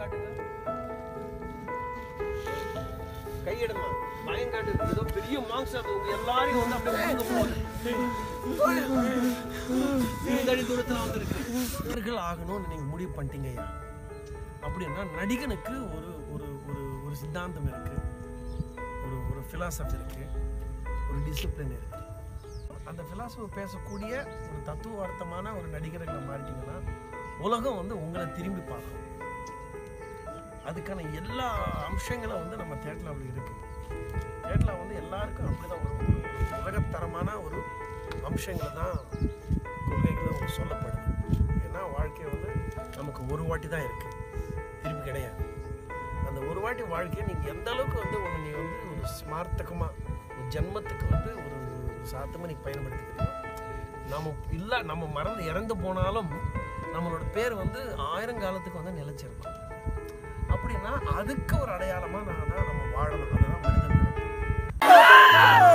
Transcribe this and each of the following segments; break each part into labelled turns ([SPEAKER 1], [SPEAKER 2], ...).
[SPEAKER 1] காட்டுங்க கையிடுமா பயம் காட்டு ஏதோ பெரிய மாங்ஸ் அது உங்க எல்லாரையும் வந்து அப்படியே முழுங்க போகுது நீண்டடி தூரத்துல வந்திருக்கு நடிகர்கள் ஆகணும்னு நீங்க முடிவு பண்ணிட்டீங்க ஐயா அப்படின்னா நடிகனுக்கு ஒரு ஒரு ஒரு ஒரு சித்தாந்தம் இருக்கு ஒரு ஒரு ஃபிலாசபி இருக்கு ஒரு டிசிப்ளின் இருக்கு அந்த ஃபிலாசபி பேசக்கூடிய ஒரு தத்துவார்த்தமான ஒரு நடிகர்களை மாறிட்டீங்கன்னா உலகம் வந்து உங்களை திரும்பி பார்க்கும் அதுக்கான எல்லா அம்சங்களும் வந்து நம்ம தேட்டரில் அப்படி இருக்கு தேட்டரில் வந்து எல்லாருக்கும் அப்படிதான் ஒரு ஒரு ஒரு உலகத்தரமான ஒரு அம்சங்கள் தான் கொள்கைகள் சொல்லப்படுது ஏன்னா வாழ்க்கை வந்து நமக்கு ஒரு வாட்டி தான் இருக்கு திருப்பி கிடையாது அந்த ஒரு வாட்டி வாழ்க்கையை நீங்கள் எந்த அளவுக்கு வந்து ஒன்று நீ வந்து ஒரு ஸ்மார்த்தகமாக ஒரு ஜென்மத்துக்கு வந்து ஒரு ஒரு சாத்தமாக நீ பயன்படுத்திக்கிறீங்க நம்ம இல்லை நம்ம மறந்து இறந்து போனாலும் நம்மளோட பேர் வந்து ஆயிரங்காலத்துக்கு வந்து நிலைச்சிருக்கும் அப்படின்னா அதுக்கு ஒரு அடையாளமா நான் தான் நம்ம வாழணும் அதுதான் மனித பிறப்பு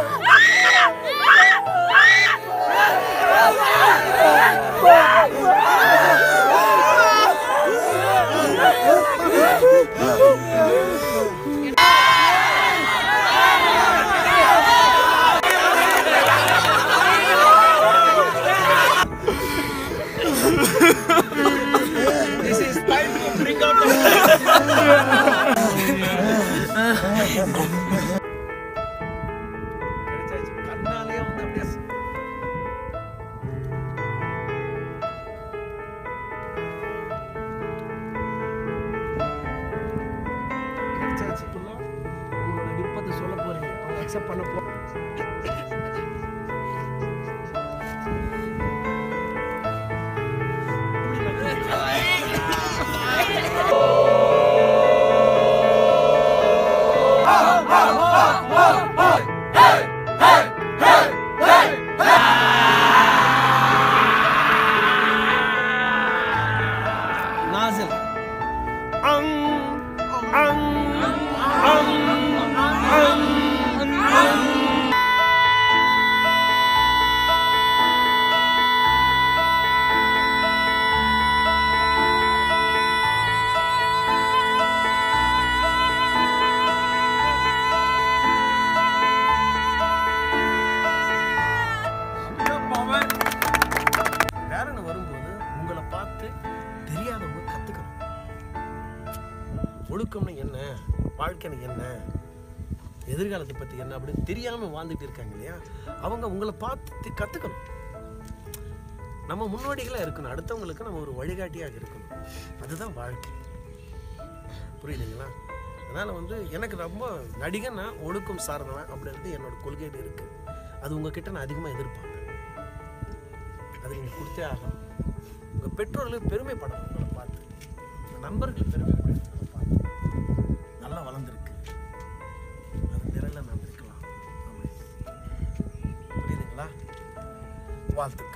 [SPEAKER 1] This is time to bring out the கிடைச்சாச்சு. கண்ணாலேயே வந்து அப்படியே ஸ்- கிடைச்சாச்சு. full ஆ உங்களோட விருப்பத்தை சொல்ல போறீங்க அவங்க அக்செப்ட் பண்ண போ நாசில் அங் அங் அங் அங் அங் வேறன்னு வரும்போது உங்களை பார்த்து தெரியாதவங்க கத்துக்கணும் ஒழுக்கம்னு என்ன வாழ்க்கைன்னு என்ன எதிர்காலத்தை பத்தி என்ன அப்படின்னு தெரியாம வாழ்ந்துட்டு இருக்காங்க இல்லையா அவங்க உங்களை பார்த்து தி- கத்துக்கணும் நம்ம முன்னோடிகளா இருக்கணும் அடுத்தவங்களுக்கு நம்ம ஒரு வழிகாட்டியாக இருக்கணும் அதுதான் வாழ்க்கை புரியுதுங்களா அதனால வந்து எனக்கு ரொம்ப நடிகனா ஒழுக்கம் சார்ந்தவன் அப்படின்றது என்னோட கொள்கையில் இருக்கு அது உங்ககிட்ட நான் அதிகமாக எதிர்பார்ப்பேன் அது நீங்கள் கொடுத்தே ஆகணும் உங்கள் பெற்றோர்கள் பெருமைப்படணும் உங்களை பார்த்து உங்கள் நண்பர்கள் பெருமைப்படணும் உங்களை பார்த்து நல்லா வளர்ந்துருக்கு அது நிரல நாம் இருக்கலாம் ஆமாம் புரியுதுங்களா வாழ்த்துக்கள்